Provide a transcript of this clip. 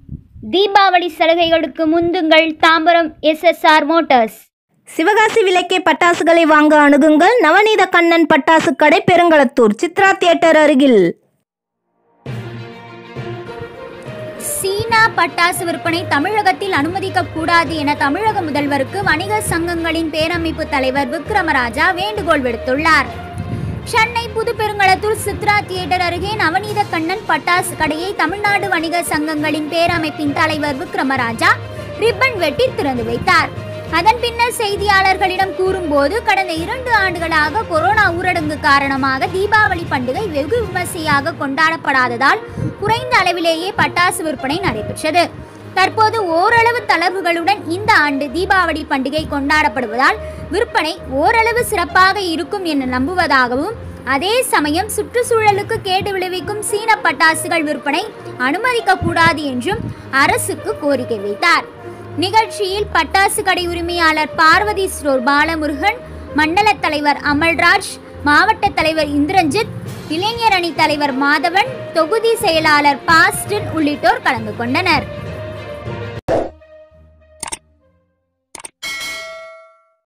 தீபாவளி சலுகைகளுக்கு முந்துங்கள் Tambaram SSR motors Sivakasi விலைக்கே பட்டாசுகளை வாங்க அணுகுங்கள் நவநீத கண்ணன் பட்டாசு கடை பெருங்களத்தூர் சித்ரா தியேட்டர் அருகில் சீனா பட்டாசு விற்பனை தமிழகத்தில் அனுமதிக்க கூடாது என தமிழக முதல்வருக்கு வணிக சங்கங்களின் பேரமைப்பு தலைவர் விக்ரமராஜா வேண்டுகோள் விடுத்துள்ளார் சென்னை புதுப்பெருங்களத்தூர் சித்ரா தியேட்டர் அருகே நவநீத கண்ணன் பட்டாசு கடையை தமிழ்நாடு வணிக சங்கங்களின் பேரமைப்பின் தலைவர் விக்ரமராஜா ரிப்பன் வெட்டி திறந்து வைத்தார் அதன் பின்னர் செய்தியாளர்களிடம் கூறும்போது கடந்த இரண்டு ஆண்டுகளாக கொரோனா ஊரடங்கு காரணமாக தீபாவளி பண்டிகை வெகு விமர்சையாக கொண்டாடப்படாததால் குறைந்த அளவிலேயே பட்டாசு விற்பனை நடைபெற்றது தற்போது ஓரளவு தளர்வுகளுடன் இந்த ஆண்டு தீபாவளி பண்டிகை கொண்டாடப்படுவதால் விற்பனை ஓரளவு சிறப்பாக இருக்கும் என நம்புவதாகவும் அதே சமயம் சுற்றுச்சூழலுக்கு கேடு விளைவிக்கும் சீன பட்டாசுகள் விற்பனை அனுமதிக்க கூடாது என்றும் அரசுக்கு கோரிக்கை வைத்தார் நிகழ்ச்சியில் பட்டாசு கடை உரிமையாளர் பார்வதி ஸ்டோர் பாலமுருகன் மண்டல தலைவர் அமல்ராஜ் மாவட்ட தலைவர் இந்திரஞ்சித் இளைஞர் அணி தலைவர் மாதவன் தொகுதி செயலாளர் பாஸ்டன் உள்ளிட்டோர் கலந்து கொண்டனர்